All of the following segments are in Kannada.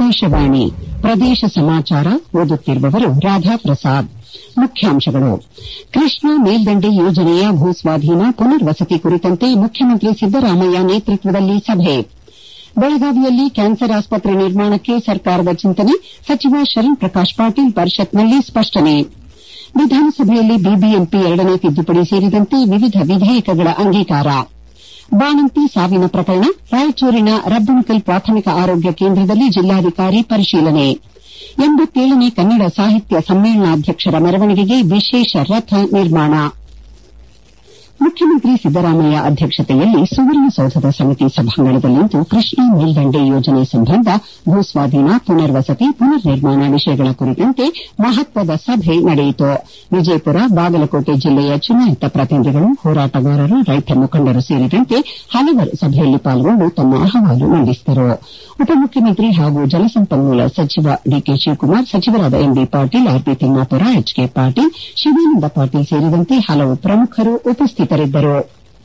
ಆಕಾಶವಾಣಿ ಪ್ರದೇಶ ಸಮಾಚಾರ ಓದುತ್ತಿರುವವರು ರಾಧಾಪ್ರಸಾದ್ ಮುಖ್ಯಾಂಶಗಳು ಕೃಷ್ಣಾ ಮೇಲ್ದಂಡೆ ಯೋಜನೆಯ ಭೂಸ್ವಾಧೀನ ಪುನರ್ವಸತಿ ಕುರಿತಂತೆ ಮುಖ್ಯಮಂತ್ರಿ ಸಿದ್ದರಾಮಯ್ಯ ನೇತೃತ್ವದಲ್ಲಿ ಸಭೆ ಬೆಳಗಾವಿಯಲ್ಲಿ ಕ್ಯಾನ್ಸರ್ ಆಸ್ಪತ್ರೆ ನಿರ್ಮಾಣಕ್ಕೆ ಸರ್ಕಾರದ ಚಿಂತನೆ ಸಚಿವ ಶರಣ್ ಪ್ರಕಾಶ್ ಪಾಟೀಲ್ ಪರಿಷತ್ನಲ್ಲಿ ಸ್ಪಷ್ಟನೆ ವಿಧಾನಸಭೆಯಲ್ಲಿ ಬಿಬಿಎಂಪಿ ಎರಡನೇ ತಿದ್ದುಪಡಿ ಸೇರಿದಂತೆ ವಿವಿಧ ವಿಧೇಯಕಗಳ ಅಂಗೀಕಾರ ಬಾಣಂತಿ ಸಾವಿನ ಪ್ರಕರಣ ರಾಯಚೂರಿನ ರಬ್ಬನ್ಕಲ್ ಪ್ರಾಥಮಿಕ ಆರೋಗ್ಯ ಕೇಂದ್ರದಲ್ಲಿ ಜಿಲ್ಲಾಧಿಕಾರಿ ಪರಿಶೀಲನೆ ಎಂಬತ್ತೇಳನೇ ಕನ್ನಡ ಸಾಹಿತ್ಯ ಸಮ್ಮೇಳನಾಧ್ಯಕ್ಷರ ಮೆರವಣಿಗೆಗೆ ವಿಶೇಷ ರಥ ನಿರ್ಮಾಣ ಮುಖ್ಯಮಂತ್ರಿ ಸಿದ್ದರಾಮಯ್ಯ ಅಧ್ಯಕ್ಷತೆಯಲ್ಲಿ ಸುವರ್ಣಸೌಧದ ಸಮಿತಿ ಸಭಾಂಗಣದಲ್ಲಿಂದು ಕೃಷ್ಣಾ ಮೇಲ್ದಂಡೆ ಯೋಜನೆ ಸಂಬಂಧ ಭೂಸ್ವಾಧೀನ ಪುನರ್ವಸತಿ ಪುನರ್ ನಿರ್ಮಾಣ ವಿಷಯಗಳ ಕುರಿತಂತೆ ಮಹತ್ವದ ಸಭೆ ನಡೆಯಿತು ವಿಜಯಪುರ ಬಾಗಲಕೋಟೆ ಜಿಲ್ಲೆಯ ಚುನಾಯಿತ ಪ್ರತಿನಿಧಿಗಳು ಹೋರಾಟಗಾರರು ರೈತ ಮುಖಂಡರು ಸೇರಿದಂತೆ ಹಲವರು ಸಭೆಯಲ್ಲಿ ಪಾಲ್ಗೊಂಡು ತಮ್ಮ ಅಹವಾಲು ಮಂಡಿಸಿದರು ಉಪಮುಖ್ಯಮಂತ್ರಿ ಹಾಗೂ ಜಲಸಂಪನ್ಮೂಲ ಸಚಿವ ಡಿಕೆ ಶಿವಕುಮಾರ್ ಸಚಿವರಾದ M B Patil R P Timmapura H K Patil Shivananda Patil ಸೇರಿದಂತೆ ಹಲವು ಪ್ರಮುಖರು ಉಪಸ್ಥಿತರಿದ್ದರು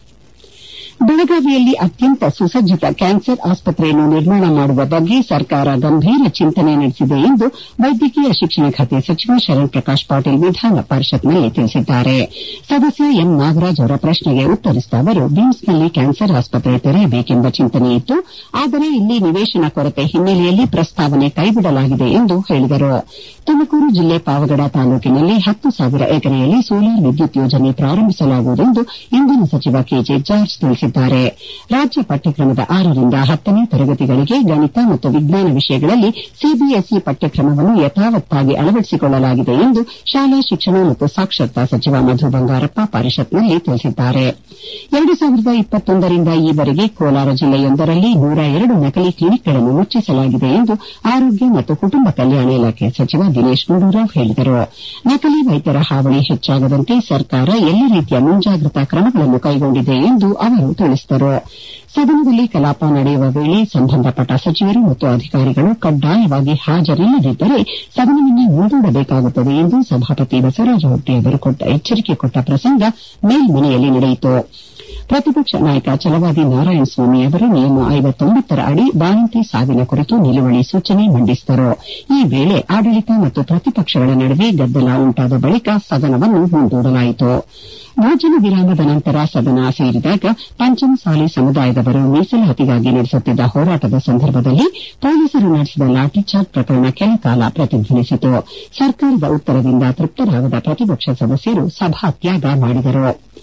ಬೆಳಗಾವಿಯಲ್ಲಿ ಅತ್ಯಂತ ಸುಸಜ್ಜಿತ ಕ್ಯಾನ್ಸರ್ ಆಸ್ಪತ್ರೆಯನ್ನು ನಿರ್ಮಾಣ ಮಾಡುವ ಬಗ್ಗೆ ಸರ್ಕಾರ ಗಂಭೀರ ಚಿಂತನೆ ನಡೆಸಿದೆ ಎಂದು ವೈದ್ಯಕೀಯ ಶಿಕ್ಷಣ ಖಾತೆ ಸಚಿವ ಶರಣ್ ಪ್ರಕಾಶ್ ಪಾಟೀಲ್ ವಿಧಾನ ಪರಿಷತ್ನಲ್ಲಿ ತಿಳಿಸಿದ್ದಾರೆ ಸದಸ್ಯ ಎಂ ನಾಗರಾಜ್ ಅವರ ಪ್ರಶ್ನೆಗೆ ಉತ್ತರಿಸಿದ ಅವರು ಬಿಮ್ಸ್ನಲ್ಲಿ ಕ್ಯಾನ್ಸರ್ ಆಸ್ಪತ್ರೆ ತೆರೆಯಬೇಕೆಂಬ ಚಿಂತನೆಯಿತ್ತು ಆದರೆ ಇಲ್ಲಿ ನಿವೇಶನ ಕೊರತೆ ಹಿನ್ನೆಲೆಯಲ್ಲಿ ಪ್ರಸ್ತಾವನೆ ಕೈಬಿಡಲಾಗಿದೆ ಎಂದು ಹೇಳಿದರು ತುಮಕೂರು ಜಿಲ್ಲೆ ಪಾವಗಡ ತಾಲೂಕಿನಲ್ಲಿ ಹತ್ತು ಸಾವಿರ ಎಕರೆಯಲ್ಲಿ ಸೋಲಾರ್ ವಿದ್ಯುತ್ ಯೋಜನೆ ಪ್ರಾರಂಭಿಸಲಾಗುವುದೆಂದು ಇಂಧನ ಸಚಿವ ಕೆಜೆ ಜಾರ್ಜ್ ತಿಳಿಸಿದ್ದಾರೆ ರಾಜ್ಯ ಪಠ್ಯಕ್ರಮದ ಆರರಿಂದ ಹತ್ತನೇ ತರಗತಿಗಳಿಗೆ ಗಣಿತ ಮತ್ತು ವಿಜ್ಞಾನ ವಿಷಯಗಳಲ್ಲಿ ಸಿಬಿಎಸ್ಇ ಪಠ್ಯಕ್ರಮವನ್ನು ಯಥಾವತ್ತಾಗಿ ಅಳವಡಿಸಿಕೊಳ್ಳಲಾಗಿದೆ ಎಂದು ಶಾಲಾ ಶಿಕ್ಷಣ ಮತ್ತು ಸಾಕ್ಷರತಾ ಸಚಿವ ಮಧು ಬಂಗಾರಪ್ಪ ಪರಿಷತ್ನಲ್ಲಿ ತಿಳಿಸಿದ್ದಾರೆ ಎರಡು ಸಾವಿರದ ಇಪ್ಪತ್ತೊಂದರಿಂದ ಈವರೆಗೆ ಕೋಲಾರ ಜಿಲ್ಲೆಯೊಂದರಲ್ಲಿ ನೂರ ಎರಡು ನಕಲಿ ಕ್ಲಿನಿಕ್ಗಳನ್ನು ಮುಚ್ಚಿಸಲಾಗಿದೆ ಎಂದು ಆರೋಗ್ಯ ಮತ್ತು ಕುಟುಂಬ ಕಲ್ಯಾಣ ಇಲಾಖೆ ಸಚಿವ ದಿನೇಶ್ ಗುಂಡೂರಾವ್ ಹೇಳಿದರು ನಕಲಿ ವೈದ್ಯರ ಹಾವಳಿ ಹೆಚ್ಚಾಗದಂತೆ ಸರ್ಕಾರ ಎಲ್ಲ ರೀತಿಯ ಮುಂಜಾಗ್ರತಾ ಕ್ರಮಗಳನ್ನು ಕೈಗೊಂಡಿದೆ ಎಂದು ಅವರು ತಿಳಿಸಿದರು ಸದನದಲ್ಲಿ ಕಲಾಪ ನಡೆಯುವ ವೇಳೆ ಸಂಬಂಧಪಟ್ಟ ಸಚಿವರು ಮತ್ತು ಅಧಿಕಾರಿಗಳು ಕಡ್ಡಾಯವಾಗಿ ಹಾಜರಿಲ್ಲದಿದ್ದರೆ ಸದನವನ್ನು ಮುಂದೂಡಬೇಕಾಗುತ್ತದೆ ಎಂದು ಸಭಾಪತಿ ಬಸವರಾಜ ಹೊಟ್ಟಿ ಅವರು ಎಚ್ಚರಿಕೆ ಕೊಟ್ಟ ಪ್ರಸಂಗ ಮೇಲ್ಮನೆಯಲ್ಲಿ ನಡೆಯಿತು ಪ್ರತಿಪಕ್ಷ ನಾಯಕ ಛಲವಾದಿ ನಾರಾಯಣಸ್ವಾಮಿ ಅವರು ನಿಯಮ ಐವತ್ತೊಂಬತ್ತರ ಅಡಿ ಬಾಣಂತಿ ಸಾವಿನ ಕುರಿತು ನಿಲುವಳಿ ಸೂಚನೆ ಮಂಡಿಸಿದರು ಈ ವೇಳೆ ಆಡಳಿತ ಮತ್ತು ಪ್ರತಿಪಕ್ಷಗಳ ನಡುವೆ ಗದ್ದಲ ಉಂಟಾದ ಬಳಿಕ ಸದನವನ್ನು ಮುಂದೂಡಲಾಯಿತು ಭೋಜನ ವಿರಾಮದ ನಂತರ ಸದನ ಸೇರಿದಾಗ ಪಂಚಮಸಾಲಿ ಸಮುದಾಯದವರು ಮೀಸಲಾತಿಗಾಗಿ ನಡೆಸುತ್ತಿದ್ದ ಹೋರಾಟದ ಸಂದರ್ಭದಲ್ಲಿ ಪೊಲೀಸರು ನಡೆಸಿದ ಲಾಠಿಚಾರ್ಜ್ ಪ್ರಕರಣ ಕೆಲಕಾಲ ಪ್ರತಿಧ್ವನಿಸಿತು ಸರ್ಕಾರದ ಉತ್ತರದಿಂದ ತೃಪ್ತರಾಗದ ಪ್ರತಿಪಕ್ಷ ಸದಸ್ಯರು ಸಭಾತ್ಯಾಗ ಮಾಡಿದರು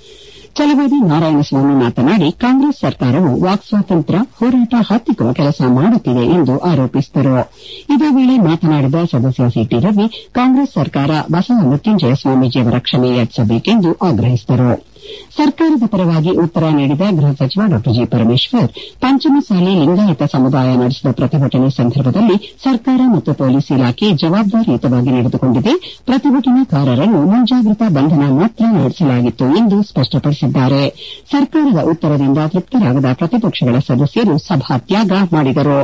ಛಲವಾದಿ ನಾರಾಯಣಸ್ವಾಮಿ ಮಾತನಾಡಿ ಕಾಂಗ್ರೆಸ್ ಸರ್ಕಾರವು ವಾಕ್ ಸ್ವಾತಂತ್ರ್ಯ ಹೋರಾಟ ಹತ್ತಿಕ್ಕುವ ಕೆಲಸ ಮಾಡುತ್ತಿದೆ ಎಂದು ಆರೋಪಿಸಿದರು ಇದೇ ವೇಳೆ ಮಾತನಾಡಿದ ಸದಸ್ಯ ಸಿಟಿ ರವಿ ಕಾಂಗ್ರೆಸ್ ಸರ್ಕಾರ ಬಸವ ಮೃತ್ಯುಂಜಯ ಸ್ವಾಮೀಜಿಯವರ ಕ್ಷಮೆ ಯಾಚಿಸಬೇಕೆಂದು ಆಗ್ರಹಿಸಿದರು ಸರ್ಕಾರದ ಪರವಾಗಿ ಉತ್ತರ ನೀಡಿದ ಗೃಹ ಸಚಿವ ಡಾ ಜಿ ಪರಮೇಶ್ವರ್ ಪಂಚಮಸಾಲಿ ಲಿಂಗಾಯತ ಸಮುದಾಯ ನಡೆಸಿದ ಪ್ರತಿಭಟನೆ ಸಂದರ್ಭದಲ್ಲಿ ಸರ್ಕಾರ ಮತ್ತು ಪೊಲೀಸ್ ಇಲಾಖೆ ಜವಾಬ್ದಾರಿಯುತವಾಗಿ ನಡೆದುಕೊಂಡಿದೆ ಪ್ರತಿಭಟನಾಕಾರರನ್ನು ಮುಂಜಾಗ್ರತಾ ಬಂಧನ ಮಾತ್ರ ನಡೆಸಲಾಗಿತ್ತು ಎಂದು ಸ್ಪಷ್ಟಪಡಿಸಿದ್ದಾರೆ ಸರ್ಕಾರದ ಉತ್ತರದಿಂದ ತೃಪ್ತರಾಗದ ಪ್ರತಿಪಕ್ಷಗಳ ಸದಸ್ಯರು ಸಭಾತ್ಯಾಗ ಮಾಡಿದರು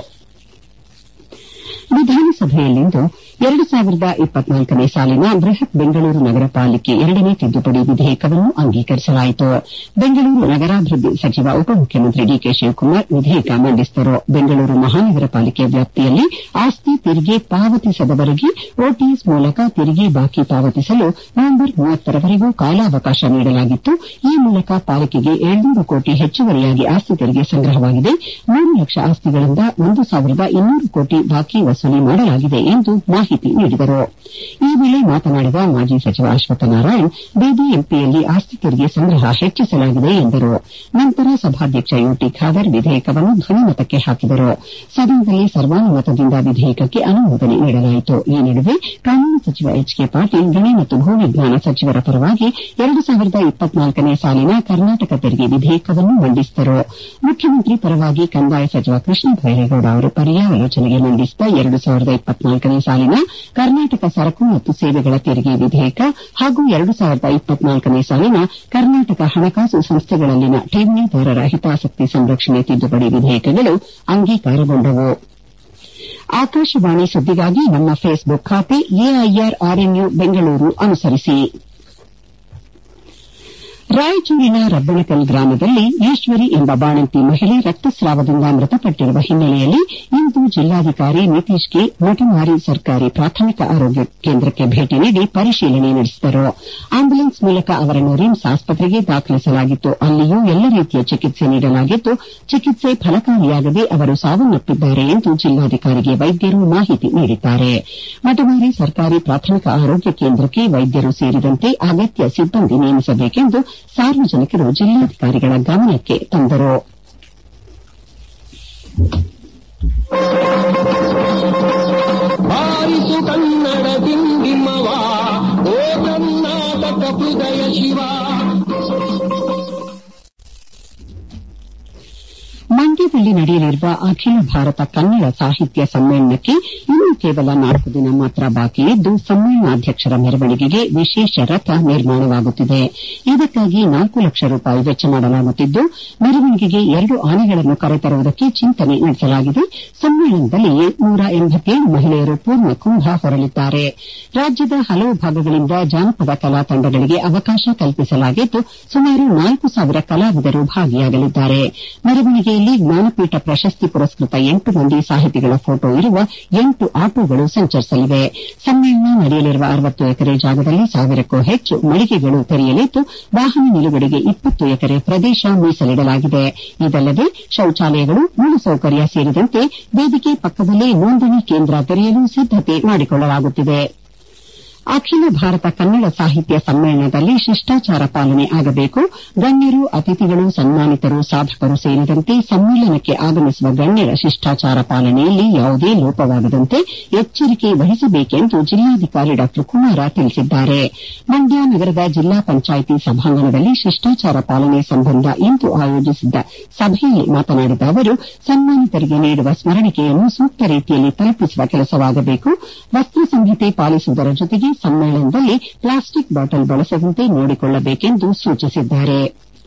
ವಿಧಾನಸಭೆಯಲ್ಲಿಂದು ಎರಡು ಸಾವಿರದ ಇಪ್ಪತ್ನಾಲ್ಕನೇ ಸಾಲಿನ ಬೃಹತ್ ಬೆಂಗಳೂರು ನಗರ ಪಾಲಿಕೆ ಎರಡನೇ ತಿದ್ದುಪಡಿ ವಿಧೇಯಕವನ್ನು ಅಂಗೀಕರಿಸಲಾಯಿತು ಬೆಂಗಳೂರು ನಗರಾಭಿವೃದ್ಧಿ ಸಚಿವ ಉಪಮುಖ್ಯಮಂತ್ರಿ ಡಿಕೆ ಶಿವಕುಮಾರ್ ವಿಧೇಯಕ ಮಂಡಿಸಿದರು ಬೆಂಗಳೂರು ಮಹಾನಗರ ಪಾಲಿಕೆ ವ್ಯಾಪ್ತಿಯಲ್ಲಿ ಆಸ್ತಿ ತೆರಿಗೆ ಪಾವತಿಸದವರಿಗೆ ಓಟಿಎಸ್ ಮೂಲಕ ತೆರಿಗೆ ಬಾಕಿ ಪಾವತಿಸಲು ನವೆಂಬರ್ ಮೂವತ್ತರವರೆಗೂ ಕಾಲಾವಕಾಶ ನೀಡಲಾಗಿತ್ತು ಈ ಮೂಲಕ ಪಾಲಿಕೆಗೆ ಏಳ್ನೂರು ಕೋಟಿ ಹೆಚ್ಚುವರಿಯಾಗಿ ಆಸ್ತಿ ತೆರಿಗೆ ಸಂಗ್ರಹವಾಗಿದೆ ಮೂರು ಲಕ್ಷ ಆಸ್ತಿಗಳಿಂದ ಒಂದು ಸಾವಿರದ ಇನ್ನೂರು ಕೋಟಿ ಬಾಕಿ ವಸೂಲಿ ಮಾಡಲಾಗಿದೆ ಎಂದು ಮಾಹಿತಿ ನೀಡಿದರು ಈ ವೇಳೆ ಮಾತನಾಡಿದ ಮಾಜಿ ಸಚಿವ ಅಶ್ವತ್ಥ ನಾರಾಯಣ್ ಬಿಬಿಎಂಪಿಯಲ್ಲಿ ಆಸ್ತಿ ತೆರಿಗೆ ಸಂಗ್ರಹ ಹೆಚ್ಚಿಸಲಾಗಿದೆ ಎಂದರು ನಂತರ ಸಭಾಧ್ಯಕ್ಷ ಯುಟಿ ಖಾದರ್ ವಿಧೇಯಕವನ್ನು ಧ್ವನಿಮತಕ್ಕೆ ಹಾಕಿದರು ಸದನದಲ್ಲಿ ಸರ್ವಾನುಮತದಿಂದ ವಿಧೇಯಕಕ್ಕೆ ಅನುಮೋದನೆ ನೀಡಲಾಯಿತು ಈ ನಡುವೆ ಕಾನೂನು ಸಚಿವ ಎಚ್ ಕೆ ಪಾಟೀಲ್ ಗಣಿ ಮತ್ತು ಭೂ ವಿಜ್ಞಾನ ಸಚಿವರ ಪರವಾಗಿ ಎರಡು ಸಾವಿರದ ಇಪ್ಪತ್ನಾಲ್ಕನೇ ಸಾಲಿನ ಕರ್ನಾಟಕ ತೆರಿಗೆ ವಿಧೇಯಕವನ್ನು ಮಂಡಿಸಿದರು ಮುಖ್ಯಮಂತ್ರಿ ಪರವಾಗಿ ಕಂದಾಯ ಸಚಿವ ಕೃಷ್ಣ ಬೈರೇಗೌಡ ಅವರು ಪರ್ಯಾಲೋಚನೆಗೆ ಮಂಡಿಸಿದ ಎರಡು ಸಾವಿರದ ಇಪ್ಪತ್ನಾಲ್ಕನೇ ಸಾಲಿನ ಕರ್ನಾಟಕ ಸರಕು ಮತ್ತು ಸೇವೆಗಳ ತೆರಿಗೆ ವಿಧೇಯಕ ಹಾಗೂ ಎರಡು ಸಾವಿರದ ಇಪ್ಪತ್ನಾಲ್ಕನೇ ಸಾಲಿನ ಕರ್ನಾಟಕ ಹಣಕಾಸು ಸಂಸ್ಥೆಗಳಲ್ಲಿನ ಠೇವಣಿದಾರರ ಹಿತಾಸಕ್ತಿ ಸಂರಕ್ಷಣೆ ತಿದ್ದುಪಡಿ ವಿಧೇಯಕಗಳು ಅಂಗೀಕಾರಗೊಂಡವು ಆಕಾಶವಾಣಿ ಸುದ್ದಿಗಾಗಿ ನಮ್ಮ ಫೇಸ್ಬುಕ್ ಖಾತೆ ಎಐಆರ್ ಆರ್ಎನ್ಯು ಬೆಂಗಳೂರು ಅನುಸರಿಸಿ ರಾಯಚೂರಿನ ರಬ್ಬಣಕಲ್ ಗ್ರಾಮದಲ್ಲಿ ಈಶ್ವರಿ ಎಂಬ ಬಾಣಂತಿ ಮಹಿಳೆ ರಕ್ತಸ್ರಾವದಿಂದ ಮೃತಪಟ್ಟಿರುವ ಹಿನ್ನೆಲೆಯಲ್ಲಿ ಇಂದು ಜಿಲ್ಲಾಧಿಕಾರಿ ನಿತೀಶ್ಗೆ ಮಟಮಾರಿ ಸರ್ಕಾರಿ ಪ್ರಾಥಮಿಕ ಆರೋಗ್ಯ ಕೇಂದ್ರಕ್ಕೆ ಭೇಟಿ ನೀಡಿ ಪರಿಶೀಲನೆ ನಡೆಸಿದರು ಆಂಬ್ಯುಲೆನ್ಸ್ ಮೂಲಕ ಅವರನ್ನು ರಿಮ್ಸ್ ಆಸ್ಪತ್ರೆಗೆ ದಾಖಲಿಸಲಾಗಿತ್ತು ಅಲ್ಲಿಯೂ ಎಲ್ಲ ರೀತಿಯ ಚಿಕಿತ್ಸೆ ನೀಡಲಾಗಿದ್ದು ಚಿಕಿತ್ಸೆ ಫಲಕಾರಿಯಾಗದೆ ಅವರು ಸಾವನ್ನಪ್ಪಿದ್ದಾರೆ ಎಂದು ಜಿಲ್ಲಾಧಿಕಾರಿಗೆ ವೈದ್ಯರು ಮಾಹಿತಿ ನೀಡಿದ್ದಾರೆ ಮಟಮಾರಿ ಸರ್ಕಾರಿ ಪ್ರಾಥಮಿಕ ಆರೋಗ್ಯ ಕೇಂದ್ರಕ್ಕೆ ವೈದ್ಯರು ಸೇರಿದಂತೆ ಅಗತ್ಯ ಸಿಬ್ಬಂದಿ ನೇಮಿಸಬೇಕೆಂದು ಸಾರ್ವಜನಿಕರು ಜಿಲ್ಲಾಧಿಕಾರಿಗಳ ಗಮನಕ್ಕೆ ತಂದರು ಬಾರಿಸು ಕನ್ನಡ ದಿಂಡಿಮವ ಓ ಕರ್ನಾಟಕ ಹೃದಯ ಶಿವ ಮಂಡ್ಯದಲ್ಲಿ ನಡೆಯಲಿರುವ ಅಖಿಲ ಭಾರತ ಕನ್ನಡ ಸಾಹಿತ್ಯ ಸಮ್ಮೇಳನಕ್ಕೆ ಇನ್ನು ಕೇವಲ ನಾಲ್ಕು ದಿನ ಮಾತ್ರ ಬಾಕಿ ಇದ್ದು ಸಮ್ಮೇಳನಾಧ್ಯಕ್ಷರ ಮೆರವಣಿಗೆಗೆ ವಿಶೇಷ ರಥ ನಿರ್ಮಾಣವಾಗುತ್ತಿದೆ ಇದಕ್ಕಾಗಿ ನಾಲ್ಕು ಲಕ್ಷ ರೂಪಾಯಿ ವೆಚ್ಚ ಮಾಡಲಾಗುತ್ತಿದ್ದು ಮೆರವಣಿಗೆಗೆ ಎರಡು ಆನೆಗಳನ್ನು ಕರೆತರುವುದಕ್ಕೆ ಚಿಂತನೆ ನಡೆಸಲಾಗಿದೆ ಸಮ್ಮೇಳನದಲ್ಲಿ ನೂರ ಎಂಬತ್ತೇಳು ಮಹಿಳೆಯರು ಪೂರ್ಣ ಕುಂಭ ಹೊರಲಿದ್ದಾರೆ ರಾಜ್ಯದ ಹಲವು ಭಾಗಗಳಿಂದ ಜಾನಪದ ಕಲಾ ತಂಡಗಳಿಗೆ ಅವಕಾಶ ಕಲ್ಪಿಸಲಾಗಿದ್ದು ಸುಮಾರು ನಾಲ್ಕು ಸಾವಿರ ಕಲಾವಿದರು ಭಾಗಿಯಾಗಲಿದ್ದಾರೆ ಮೆರವಣಿಗೆಯಲ್ಲಿ ಜ್ಞಾನಪೀಠ ಪ್ರಶಸ್ತಿ ಪುರಸ್ಕೃತ ಎಂಟು ಮಂದಿ ಸಾಹಿತಿಗಳ ಫೋಟೋ ಇರುವ ಎಂಟು ಆಟೋಗಳು ಸಂಚರಿಸಲಿವೆ ಸಮ್ಮೇಳನ ನಡೆಯಲಿರುವ ಅರವತ್ತು ಎಕರೆ ಜಾಗದಲ್ಲಿ ಸಾವಿರಕ್ಕೂ ಹೆಚ್ಚು ಮಳಿಗೆಗಳು ತೆರೆಯಲಿದ್ದು ವಾಹನ ನಿಲುಗಡೆಗೆ ಇಪ್ಪತ್ತು ಎಕರೆ ಪ್ರದೇಶ ಮೀಸಲಿಡಲಾಗಿದೆ ಇದಲ್ಲದೆ ಶೌಚಾಲಯಗಳು ಮೂಲಸೌಕರ್ಯ ಸೇರಿದಂತೆ ವೇದಿಕೆ ಪಕ್ಕದಲ್ಲೇ ನೋಂದಣಿ ಕೇಂದ್ರ ತೆರೆಯಲು ಸಿದ್ದತೆ ಮಾಡಿಕೊಳ್ಳಲಾಗುತ್ತಿದೆ ಅಖಿಲ ಭಾರತ ಕನ್ನಡ ಸಾಹಿತ್ಯ ಸಮ್ಮೇಳನದಲ್ಲಿ ಶಿಷ್ಟಾಚಾರ ಪಾಲನೆ ಆಗಬೇಕು ಗಣ್ಯರು ಅತಿಥಿಗಳು ಸನ್ಮಾನಿತರು ಸಾಧಕರು ಸೇರಿದಂತೆ ಸಮ್ಮೇಳನಕ್ಕೆ ಆಗಮಿಸುವ ಗಣ್ಯರ ಶಿಷ್ಟಾಚಾರ ಪಾಲನೆಯಲ್ಲಿ ಯಾವುದೇ ಲೋಪವಾಗದಂತೆ ಎಚ್ಚರಿಕೆ ವಹಿಸಬೇಕೆಂದು ಜಿಲ್ಲಾಧಿಕಾರಿ ಡಾ ಕುಮಾರ ತಿಳಿಸಿದ್ದಾರೆ ಮಂಡ್ಯ ನಗರದ ಜಿಲ್ಲಾ ಪಂಚಾಯಿತಿ ಸಭಾಂಗಣದಲ್ಲಿ ಶಿಷ್ಟಾಚಾರ ಪಾಲನೆ ಸಂಬಂಧ ಇಂದು ಆಯೋಜಿಸಿದ್ದ ಸಭೆಯಲ್ಲಿ ಮಾತನಾಡಿದ ಅವರು ಸನ್ಮಾನಿತರಿಗೆ ನೀಡುವ ಸ್ಮರಣಿಕೆಯನ್ನು ಸೂಕ್ತ ರೀತಿಯಲ್ಲಿ ತಲುಪಿಸುವ ಕೆಲಸವಾಗಬೇಕು ವಸ್ತು ಸಂಹಿತೆ ಪಾಲಿಸುವುದರ ಜೊತೆಗೆ ಸಮ್ಮೇಳನದಲ್ಲಿ ಪ್ಲಾಸ್ಟಿಕ್ ಬಾಟಲ್ ಬಳಸದಂತೆ ನೋಡಿಕೊಳ್ಳಬೇಕೆಂದು ಸೂಚಿಸಿದ್ದಾರೆ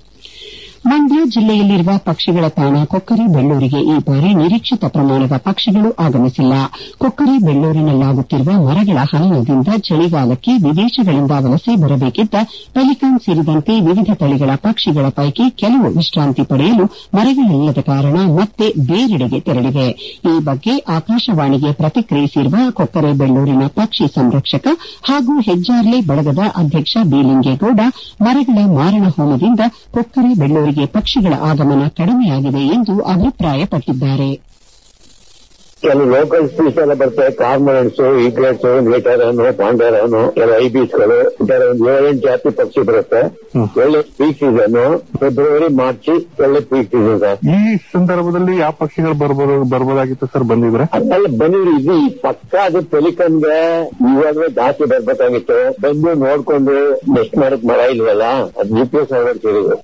ಮಂಡ್ಯ ಜಿಲ್ಲೆಯಲ್ಲಿರುವ ಪಕ್ಷಿಗಳ ತಾಣ ಕೊಕ್ಕರೆ ಬೆಳ್ಳೂರಿಗೆ ಈ ಬಾರಿ ನಿರೀಕ್ಷಿತ ಪ್ರಮಾಣದ ಪಕ್ಷಿಗಳು ಆಗಮಿಸಿಲ್ಲ ಕೊಕ್ಕರೆ ಬೆಳ್ಳೂರಿನಲ್ಲಾಗುತ್ತಿರುವ ಮರಗಳ ಹನನದಿಂದ ಚಳಿಗಾಲಕ್ಕೆ ವಿದೇಶಗಳಿಂದ ವಲಸೆ ಬರಬೇಕಿದ್ದ ಪೆಲಿಕಾನ್ ಸೇರಿದಂತೆ ವಿವಿಧ ತಳಿಗಳ ಪಕ್ಷಿಗಳ ಪೈಕಿ ಕೆಲವು ವಿಶ್ರಾಂತಿ ಪಡೆಯಲು ಮರಗಳಿಲ್ಲದ ಕಾರಣ ಮತ್ತೆ ಬೇರೆಡೆಗೆ ತೆರಳಿವೆ ಈ ಬಗ್ಗೆ ಆಕಾಶವಾಣಿಗೆ ಪ್ರತಿಕ್ರಿಯಿಸಿರುವ ಕೊಕ್ಕರೆ ಬೆಳ್ಳೂರಿನ ಪಕ್ಷಿ ಸಂರಕ್ಷಕ ಹಾಗೂ ಹೆಜ್ಜಾರ್ಲೆ ಬಳಗದ ಅಧ್ಯಕ್ಷ ಬೀಲಿಂಗೇಗೌಡ ಮರಗಳ ಮಾರಣ ಹೋಮದಿಂದ ಕೊಕ್ಕರೆ ಬೆಳ್ಳೂರಿಗೆ ಪಕ್ಷಿಗಳ ಆಗಮನ ಕಡಿಮೆಯಾಗಿದೆ ಎಂದು ಅಭಿಪ್ರಾಯಪಟ್ಟಿದ್ದಾರೆ ಕೆಲವು ಲೋಕಲ್ ಸ್ಪೀಸ್ ಎಲ್ಲ ಬರ್ತವೆ ಕಾರ್ಮನೆಂಟ್ಸ್ ಈಗ್ಲೆಟ್ಸ್ ನೇಟರನು ಪಾಂಡರನು ಕೆಲವು ಐಬೀಸ್ಗಳು ಈ ತರ ಒಂದು ಏಳೆಂಟು ಜಾತಿ ಪಕ್ಷಿ ಬರುತ್ತೆ ಒಳ್ಳೆ ಪೀಕ್ ಸೀಸನ್ ಫೆಬ್ರವರಿ ಮಾರ್ಚ್ ಒಳ್ಳೆ ಪೀಕ್ ಸೀಸನ್ ಸರ್ ಈ ಸಂದರ್ಭದಲ್ಲಿ ಯಾವ ಪಕ್ಷಿಗಳು ಬರ್ಬೋದು ಬರ್ಬೋದಾಗಿತ್ತು ಸರ್ ಬಂದಿದ್ರೆ ಅದ್ರಲ್ಲಿ ಬಂದಿದ್ರು ಇದು ಈ ಪಕ್ಕ ಅದು ಪೆಲಿಕನ್ಗೆ ಇವಾಗಲೇ ಜಾಸ್ತಿ ಬರ್ಬೇಕಾಗಿತ್ತು ಬಂದು ನೋಡ್ಕೊಂಡು ನೆಸ್ಟ್ ಮಾಡಕ್ ಮರ ಇಲ್ವಲ್ಲ ಅದು ಜಿ ಪಿ ಎಸ್ ಅಳವಡಿಸಿದ್ರು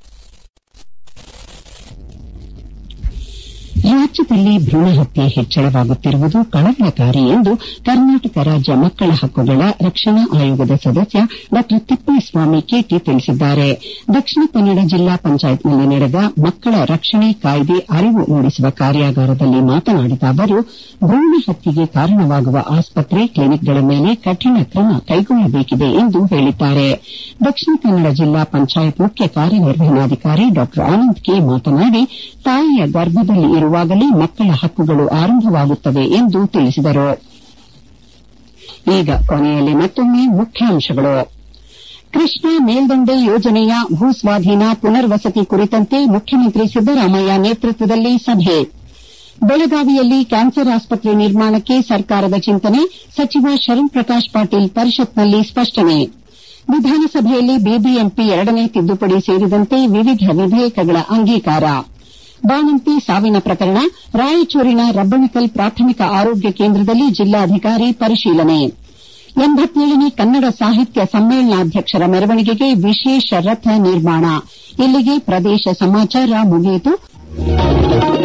ರಾಜ್ಯದಲ್ಲಿ ಭ್ರೂಣ ಹತ್ಯೆ ಹೆಚ್ಚಳವಾಗುತ್ತಿರುವುದು ಕಳವಳಕಾರಿ ಎಂದು ಕರ್ನಾಟಕ ರಾಜ್ಯ ಮಕ್ಕಳ ಹಕ್ಕುಗಳ ರಕ್ಷಣಾ ಆಯೋಗದ ಸದಸ್ಯ ಡಾ ತಿಪ್ಪೇಸ್ವಾಮಿ ಕೆಟಿ ತಿಳಿಸಿದ್ದಾರೆ ದಕ್ಷಿಣ ಕನ್ನಡ ಜಿಲ್ಲಾ ಪಂಚಾಯತ್ನಲ್ಲಿ ನಡೆದ ಮಕ್ಕಳ ರಕ್ಷಣೆ ಕಾಯ್ದೆ ಅರಿವು ಮೂಡಿಸುವ ಕಾರ್ಯಾಗಾರದಲ್ಲಿ ಮಾತನಾಡಿದ ಅವರು ಭ್ರೂಣ ಹತ್ಯೆಗೆ ಕಾರಣವಾಗುವ ಆಸ್ಪತ್ರೆ ಕ್ಲಿನಿಕ್ಗಳ ಮೇಲೆ ಕಠಿಣ ಕ್ರಮ ಕೈಗೊಳ್ಳಬೇಕಿದೆ ಎಂದು ಹೇಳಿದ್ದಾರೆ ದಕ್ಷಿಣ ಕನ್ನಡ ಜಿಲ್ಲಾ ಪಂಚಾಯತ್ ಮುಖ್ಯ ಕಾರ್ಯನಿರ್ವಹಣಾಧಿಕಾರಿ ಡಾ ಆನಂದ್ ಕೆ ಮಾತನಾಡಿ ತಾಯಿಯ ಗರ್ಭದಲ್ಲಿ ಇರುವಾಗಲೇ ಮಕ್ಕಳ ಹಕ್ಕುಗಳು ಆರಂಭವಾಗುತ್ತವೆ ಎಂದು ತಿಳಿಸಿದರು ಈಗ ಕೊನೆಯಲ್ಲಿ ಮತ್ತೊಮ್ಮೆ ಮುಖ್ಯಾಂಶಗಳು ಕೃಷ್ಣಾ ಮೇಲ್ದಂಡೆ ಯೋಜನೆಯ ಭೂಸ್ವಾಧೀನ ಪುನರ್ವಸತಿ ಕುರಿತಂತೆ ಮುಖ್ಯಮಂತ್ರಿ ಸಿದ್ದರಾಮಯ್ಯ ನೇತೃತ್ವದಲ್ಲಿ ಸಭೆ ಬೆಳಗಾವಿಯಲ್ಲಿ ಕ್ಯಾನ್ಸರ್ ಆಸ್ಪತ್ರೆ ನಿರ್ಮಾಣಕ್ಕೆ ಸರ್ಕಾರದ ಚಿಂತನೆ ಸಚಿವ ಶರಣ್ ಪ್ರಕಾಶ್ ಪಾಟೀಲ್ ಪರಿಷತ್ನಲ್ಲಿ ಸ್ಪಷ್ಟನೆ ವಿಧಾನಸಭೆಯಲ್ಲಿ ಬಿಬಿಎಂಪಿ ಎರಡನೇ ತಿದ್ದುಪಡಿ ಸೇರಿದಂತೆ ವಿವಿಧ ವಿಧೇಯಕಗಳ ಅಂಗೀಕಾರ ಬಾಣಂತಿ ಸಾವಿನ ಪ್ರಕರಣ ರಾಯಚೂರಿನ ರಬ್ಬಣಕಲ್ ಪ್ರಾಥಮಿಕ ಆರೋಗ್ಯ ಕೇಂದ್ರದಲ್ಲಿ ಜಿಲ್ಲಾಧಿಕಾರಿ ಪರಿಶೀಲನೆ ಎಂಬತ್ತೇಳನೇ ಕನ್ನಡ ಸಾಹಿತ್ಯ ಸಮ್ಮೇಳನಾಧ್ಯಕ್ಷರ ಮೆರವಣಿಗೆಗೆ ವಿಶೇಷ ರಥ ನಿರ್ಮಾಣ ಇಲ್ಲಿಗೆ ಪ್ರದೇಶ ಸಮಾಚಾರ ಮುಗಿಯಿತು